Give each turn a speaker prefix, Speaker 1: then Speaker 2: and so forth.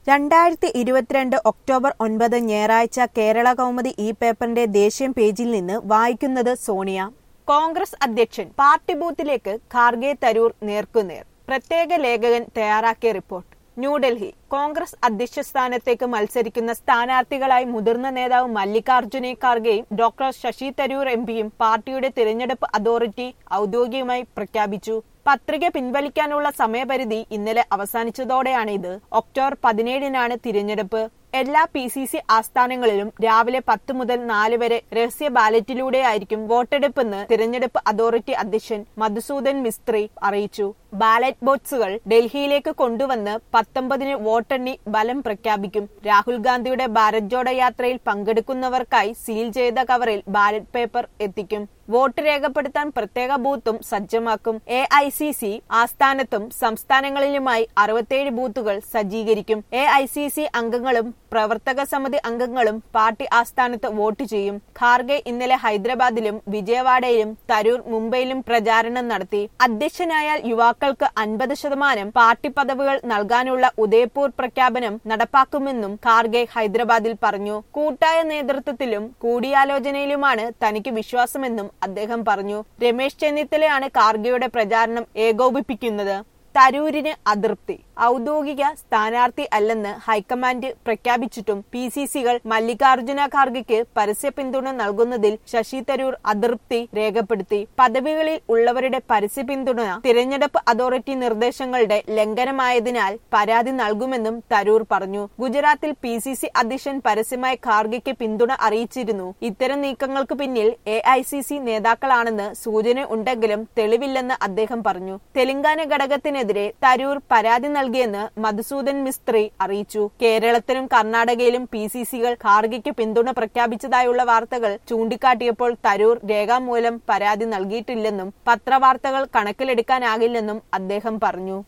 Speaker 1: രണ്ടായിരത്തി ഇരുപത്തിരണ്ട് ഒക്ടോബർ ഒൻപത് ഞായറാഴ്ച കേരള കൗമുദി ഈ പേപ്പറിന്റെ ദേശീയ പേജിൽ നിന്ന് വായിക്കുന്നത് സോണിയ കോൺഗ്രസ് അധ്യക്ഷൻ പാർട്ടി ബൂത്തിലേക്ക് ഖാർഗെ തരൂർ നേർക്കുനേർ പ്രത്യേക ലേഖകൻ തയ്യാറാക്കിയ റിപ്പോർട്ട് ന്യൂഡൽഹി കോൺഗ്രസ് അധ്യക്ഷ സ്ഥാനത്തേക്ക് മത്സരിക്കുന്ന സ്ഥാനാർത്ഥികളായി മുതിർന്ന നേതാവ് മല്ലികാർജുനെ ഖാർഗെയും ഡോക്ടർ ശശി തരൂർ എം പിയും പാർട്ടിയുടെ തിരഞ്ഞെടുപ്പ് അതോറിറ്റി ഔദ്യോഗികമായി പ്രഖ്യാപിച്ചു പത്രിക പിൻവലിക്കാനുള്ള സമയപരിധി ഇന്നലെ അവസാനിച്ചതോടെയാണ് ഇത് ഒക്ടോബർ പതിനേഴിനാണ് തിരഞ്ഞെടുപ്പ് എല്ലാ പി സി സി ആസ്ഥാനങ്ങളിലും രാവിലെ പത്ത് മുതൽ നാല് വരെ രഹസ്യ ബാലറ്റിലൂടെയായിരിക്കും വോട്ടെടുപ്പെന്ന് തിരഞ്ഞെടുപ്പ് അതോറിറ്റി അധ്യക്ഷൻ മധുസൂദൻ മിസ്ത്രി അറിയിച്ചു ബാലറ്റ് ബോക്സുകൾ ഡൽഹിയിലേക്ക് കൊണ്ടുവന്ന് പത്തൊമ്പതിന് വോട്ടെണ്ണി ബലം പ്രഖ്യാപിക്കും രാഹുൽ ഗാന്ധിയുടെ ഭാരത് ജോഡോ യാത്രയിൽ പങ്കെടുക്കുന്നവർക്കായി സീൽ ചെയ്ത കവറിൽ ബാലറ്റ് പേപ്പർ എത്തിക്കും വോട്ട് രേഖപ്പെടുത്താൻ പ്രത്യേക ബൂത്തും സജ്ജമാക്കും എ ഐ സി സി ആസ്ഥാനത്തും സംസ്ഥാനങ്ങളിലുമായി അറുപത്തിയേഴ് ബൂത്തുകൾ സജ്ജീകരിക്കും എ ഐ സി സി അംഗങ്ങളും പ്രവർത്തക സമിതി അംഗങ്ങളും പാർട്ടി ആസ്ഥാനത്ത് വോട്ട് ചെയ്യും ഖാർഗെ ഇന്നലെ ഹൈദരാബാദിലും വിജയവാഡയിലും തരൂർ മുംബൈയിലും പ്രചാരണം നടത്തി അധ്യക്ഷനായാൽ യുവാക്കൾക്ക് അൻപത് ശതമാനം പാർട്ടി പദവികൾ നൽകാനുള്ള ഉദയപൂർ പ്രഖ്യാപനം നടപ്പാക്കുമെന്നും ഖാർഗെ ഹൈദരാബാദിൽ പറഞ്ഞു കൂട്ടായ നേതൃത്വത്തിലും കൂടിയാലോചനയിലുമാണ് തനിക്ക് വിശ്വാസമെന്നും അദ്ദേഹം പറഞ്ഞു രമേശ് ചെന്നിത്തലയാണ് ഖാർഗെയുടെ പ്രചാരണം ഏകോപിപ്പിക്കുന്നത് തരൂരിന് അതൃപ്തി ഔദ്യോഗിക സ്ഥാനാർത്ഥി അല്ലെന്ന് ഹൈക്കമാൻഡ് പ്രഖ്യാപിച്ചിട്ടും പി സി സികൾ മല്ലികാർജുന ഖാർഗെക്ക് പരസ്യ പിന്തുണ നൽകുന്നതിൽ ശശി തരൂർ അതൃപ്തി രേഖപ്പെടുത്തി പദവികളിൽ ഉള്ളവരുടെ പരസ്യ പിന്തുണ തിരഞ്ഞെടുപ്പ് അതോറിറ്റി നിർദ്ദേശങ്ങളുടെ ലംഘനമായതിനാൽ പരാതി നൽകുമെന്നും തരൂർ പറഞ്ഞു ഗുജറാത്തിൽ പി സി സി അധ്യക്ഷൻ പരസ്യമായി ഖാർഗെക്ക് പിന്തുണ അറിയിച്ചിരുന്നു ഇത്തരം നീക്കങ്ങൾക്ക് പിന്നിൽ എ ഐ സി സി നേതാക്കളാണെന്ന് സൂചന ഉണ്ടെങ്കിലും തെളിവില്ലെന്ന് അദ്ദേഹം പറഞ്ഞു തെലങ്കാന ഘടകത്തിനെതിരെ തരൂർ പരാതി നൽകിയെന്ന് മധുസൂദൻ മിസ്ത്രി അറിയിച്ചു കേരളത്തിലും കർണാടകയിലും പി സി സികൾ ഖാർഗെക്ക് പിന്തുണ പ്രഖ്യാപിച്ചതായുള്ള വാർത്തകൾ ചൂണ്ടിക്കാട്ടിയപ്പോൾ തരൂർ രേഖാമൂലം പരാതി നൽകിയിട്ടില്ലെന്നും പത്രവാർത്തകൾ കണക്കിലെടുക്കാനാകില്ലെന്നും അദ്ദേഹം പറഞ്ഞു